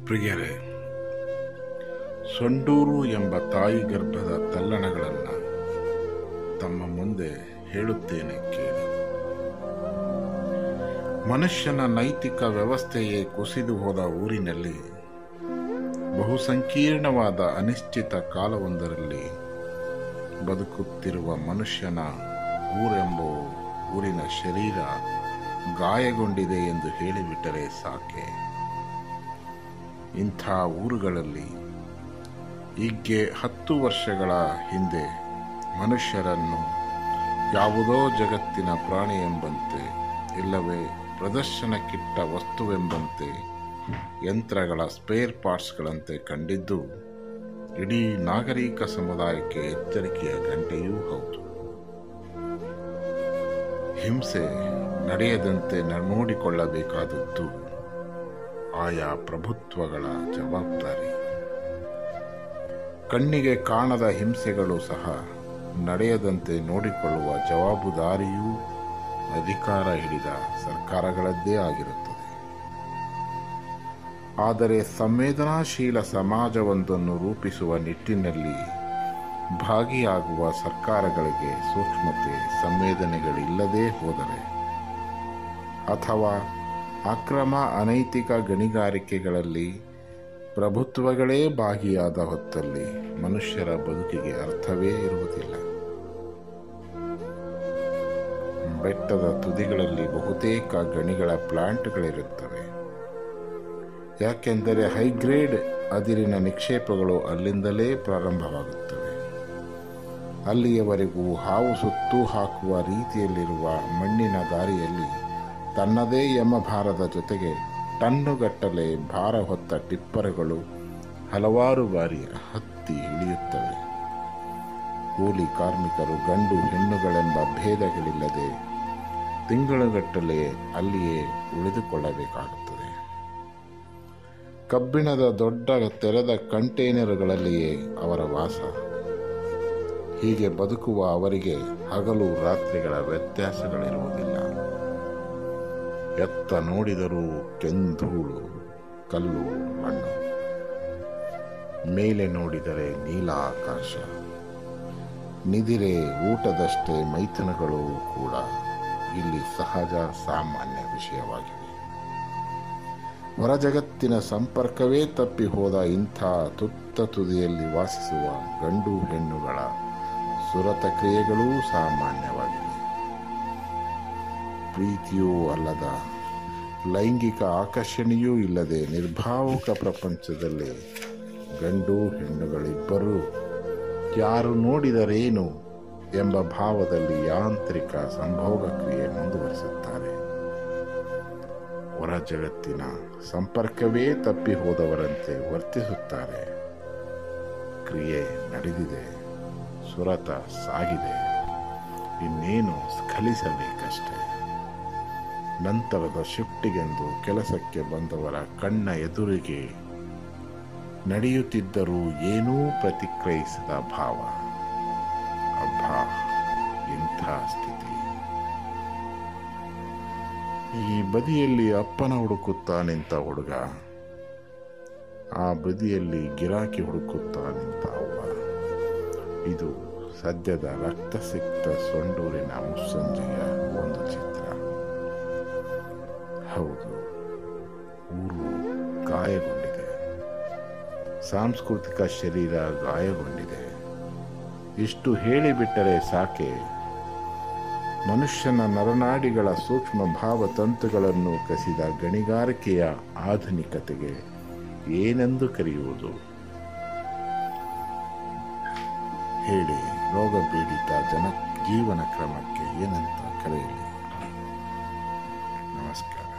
ಪ್ರಿಯರೇ ಸೊಂಡೂರು ಎಂಬ ತಾಯಿ ಗರ್ಭದ ತಲ್ಲಣಗಳನ್ನು ತಮ್ಮ ಮುಂದೆ ಹೇಳುತ್ತೇನೆ ಕೇಳಿ ಮನುಷ್ಯನ ನೈತಿಕ ವ್ಯವಸ್ಥೆಯೇ ಕುಸಿದು ಹೋದ ಊರಿನಲ್ಲಿ ಬಹುಸಂಕೀರ್ಣವಾದ ಅನಿಶ್ಚಿತ ಕಾಲವೊಂದರಲ್ಲಿ ಬದುಕುತ್ತಿರುವ ಮನುಷ್ಯನ ಊರೆಂಬ ಊರಿನ ಶರೀರ ಗಾಯಗೊಂಡಿದೆ ಎಂದು ಹೇಳಿಬಿಟ್ಟರೆ ಸಾಕೆ ಇಂಥ ಊರುಗಳಲ್ಲಿ ಈಗ್ಗೆ ಹತ್ತು ವರ್ಷಗಳ ಹಿಂದೆ ಮನುಷ್ಯರನ್ನು ಯಾವುದೋ ಜಗತ್ತಿನ ಪ್ರಾಣಿ ಎಂಬಂತೆ ಇಲ್ಲವೇ ಪ್ರದರ್ಶನಕ್ಕಿಟ್ಟ ವಸ್ತುವೆಂಬಂತೆ ಯಂತ್ರಗಳ ಸ್ಪೇರ್ ಪಾರ್ಟ್ಸ್ಗಳಂತೆ ಕಂಡಿದ್ದು ಇಡೀ ನಾಗರಿಕ ಸಮುದಾಯಕ್ಕೆ ಎಚ್ಚರಿಕೆಯ ಗಂಟೆಯೂ ಹೌದು ಹಿಂಸೆ ನಡೆಯದಂತೆ ನೋಡಿಕೊಳ್ಳಬೇಕಾದದ್ದು ಆಯಾ ಪ್ರಭುತ್ವಗಳ ಜವಾಬ್ದಾರಿ ಕಣ್ಣಿಗೆ ಕಾಣದ ಹಿಂಸೆಗಳು ಸಹ ನಡೆಯದಂತೆ ನೋಡಿಕೊಳ್ಳುವ ಜವಾಬ್ದಾರಿಯೂ ಅಧಿಕಾರ ಹಿಡಿದ ಸರ್ಕಾರಗಳದ್ದೇ ಆಗಿರುತ್ತದೆ ಆದರೆ ಸಂವೇದನಾಶೀಲ ಸಮಾಜವೊಂದನ್ನು ರೂಪಿಸುವ ನಿಟ್ಟಿನಲ್ಲಿ ಭಾಗಿಯಾಗುವ ಸರ್ಕಾರಗಳಿಗೆ ಸೂಕ್ಷ್ಮತೆ ಸಂವೇದನೆಗಳಿಲ್ಲದೇ ಹೋದರೆ ಅಥವಾ ಅಕ್ರಮ ಅನೈತಿಕ ಗಣಿಗಾರಿಕೆಗಳಲ್ಲಿ ಪ್ರಭುತ್ವಗಳೇ ಭಾಗಿಯಾದ ಹೊತ್ತಲ್ಲಿ ಮನುಷ್ಯರ ಬದುಕಿಗೆ ಅರ್ಥವೇ ಇರುವುದಿಲ್ಲ ಬೆಟ್ಟದ ತುದಿಗಳಲ್ಲಿ ಬಹುತೇಕ ಗಣಿಗಳ ಪ್ಲಾಂಟ್ಗಳಿರುತ್ತವೆ ಯಾಕೆಂದರೆ ಹೈಗ್ರೇಡ್ ಅದಿರಿನ ನಿಕ್ಷೇಪಗಳು ಅಲ್ಲಿಂದಲೇ ಪ್ರಾರಂಭವಾಗುತ್ತವೆ ಅಲ್ಲಿಯವರೆಗೂ ಹಾವು ಸುತ್ತು ಹಾಕುವ ರೀತಿಯಲ್ಲಿರುವ ಮಣ್ಣಿನ ದಾರಿಯಲ್ಲಿ ತನ್ನದೇ ಯಮಭಾರದ ಜೊತೆಗೆ ಟನ್ನುಗಟ್ಟಲೆ ಭಾರ ಹೊತ್ತ ಟಿಪ್ಪರ್ಗಳು ಹಲವಾರು ಬಾರಿ ಹತ್ತಿ ಇಳಿಯುತ್ತವೆ ಕೂಲಿ ಕಾರ್ಮಿಕರು ಗಂಡು ಹೆಣ್ಣುಗಳೆಂಬ ಭೇದಗಳಿಲ್ಲದೆ ತಿಂಗಳುಗಟ್ಟಲೆ ಅಲ್ಲಿಯೇ ಉಳಿದುಕೊಳ್ಳಬೇಕಾಗುತ್ತದೆ ಕಬ್ಬಿಣದ ದೊಡ್ಡ ತೆರೆದ ಕಂಟೈನರ್ಗಳಲ್ಲಿಯೇ ಅವರ ವಾಸ ಹೀಗೆ ಬದುಕುವ ಅವರಿಗೆ ಹಗಲು ರಾತ್ರಿಗಳ ವ್ಯತ್ಯಾಸಗಳಿರುವುದಿಲ್ಲ ಎತ್ತ ನೋಡಿದರೂ ಕೆಂಧೂಳು ಕಲ್ಲು ಮಣ್ಣು ಮೇಲೆ ನೋಡಿದರೆ ನೀಲ ಆಕಾಶ ನಿದಿರೆ ಊಟದಷ್ಟೇ ಮೈಥುನಗಳು ಕೂಡ ಇಲ್ಲಿ ಸಹಜ ಸಾಮಾನ್ಯ ವಿಷಯವಾಗಿವೆ ಹೊರ ಜಗತ್ತಿನ ಸಂಪರ್ಕವೇ ತಪ್ಪಿ ಹೋದ ಇಂಥ ತುತ್ತ ತುದಿಯಲ್ಲಿ ವಾಸಿಸುವ ಗಂಡು ಹೆಣ್ಣುಗಳ ಸುರತ ಕ್ರಿಯೆಗಳೂ ಸಾಮಾನ್ಯವಾಗಿವೆ ಪ್ರೀತಿಯೂ ಅಲ್ಲದ ಲೈಂಗಿಕ ಆಕರ್ಷಣೆಯೂ ಇಲ್ಲದೆ ನಿರ್ಭಾವುಕ ಪ್ರಪಂಚದಲ್ಲಿ ಗಂಡು ಹೆಣ್ಣುಗಳಿಬ್ಬರೂ ಯಾರು ನೋಡಿದರೇನು ಎಂಬ ಭಾವದಲ್ಲಿ ಯಾಂತ್ರಿಕ ಸಂಭೋಗ ಕ್ರಿಯೆ ಮುಂದುವರಿಸುತ್ತಾರೆ ಹೊರ ಜಗತ್ತಿನ ಸಂಪರ್ಕವೇ ತಪ್ಪಿ ಹೋದವರಂತೆ ವರ್ತಿಸುತ್ತಾರೆ ಕ್ರಿಯೆ ನಡೆದಿದೆ ಸುರತ ಸಾಗಿದೆ ಇನ್ನೇನು ಸ್ಖಲಿಸಬೇಕಷ್ಟೆ ನಂತರದ ಶಿಫ್ಟಿಗೆಂದು ಕೆಲಸಕ್ಕೆ ಬಂದವರ ಕಣ್ಣ ಎದುರಿಗೆ ನಡೆಯುತ್ತಿದ್ದರೂ ಏನೂ ಪ್ರತಿಕ್ರಿಯಿಸದ ಭಾವ ಅಬ್ಬಾ ಇಂಥ ಸ್ಥಿತಿ ಈ ಬದಿಯಲ್ಲಿ ಅಪ್ಪನ ಹುಡುಕುತ್ತಾ ನಿಂತ ಹುಡುಗ ಆ ಬದಿಯಲ್ಲಿ ಗಿರಾಕಿ ಹುಡುಕುತ್ತಾ ನಿಂತ ಅವ್ವ ಇದು ಸದ್ಯದ ರಕ್ತಸಿಕ್ತ ಸೊಂಡೂರಿನ ಮುಸ್ಸಂಜೆಯ ಒಂದು ಚಿತ್ರ ಹೌದು ಊರು ಗಾಯಗೊಂಡಿದೆ ಸಾಂಸ್ಕೃತಿಕ ಶರೀರ ಗಾಯಗೊಂಡಿದೆ ಇಷ್ಟು ಹೇಳಿಬಿಟ್ಟರೆ ಸಾಕೆ ಮನುಷ್ಯನ ನರನಾಡಿಗಳ ಸೂಕ್ಷ್ಮ ಭಾವತಂತುಗಳನ್ನು ಕಸಿದ ಗಣಿಗಾರಿಕೆಯ ಆಧುನಿಕತೆಗೆ ಏನೆಂದು ಕರೆಯುವುದು ಹೇಳಿ ರೋಗ ಪೀಡಿತ ಜನ ಜೀವನ ಕ್ರಮಕ್ಕೆ ಏನಂತ ಕರೆಯಲಿ ನಮಸ್ಕಾರ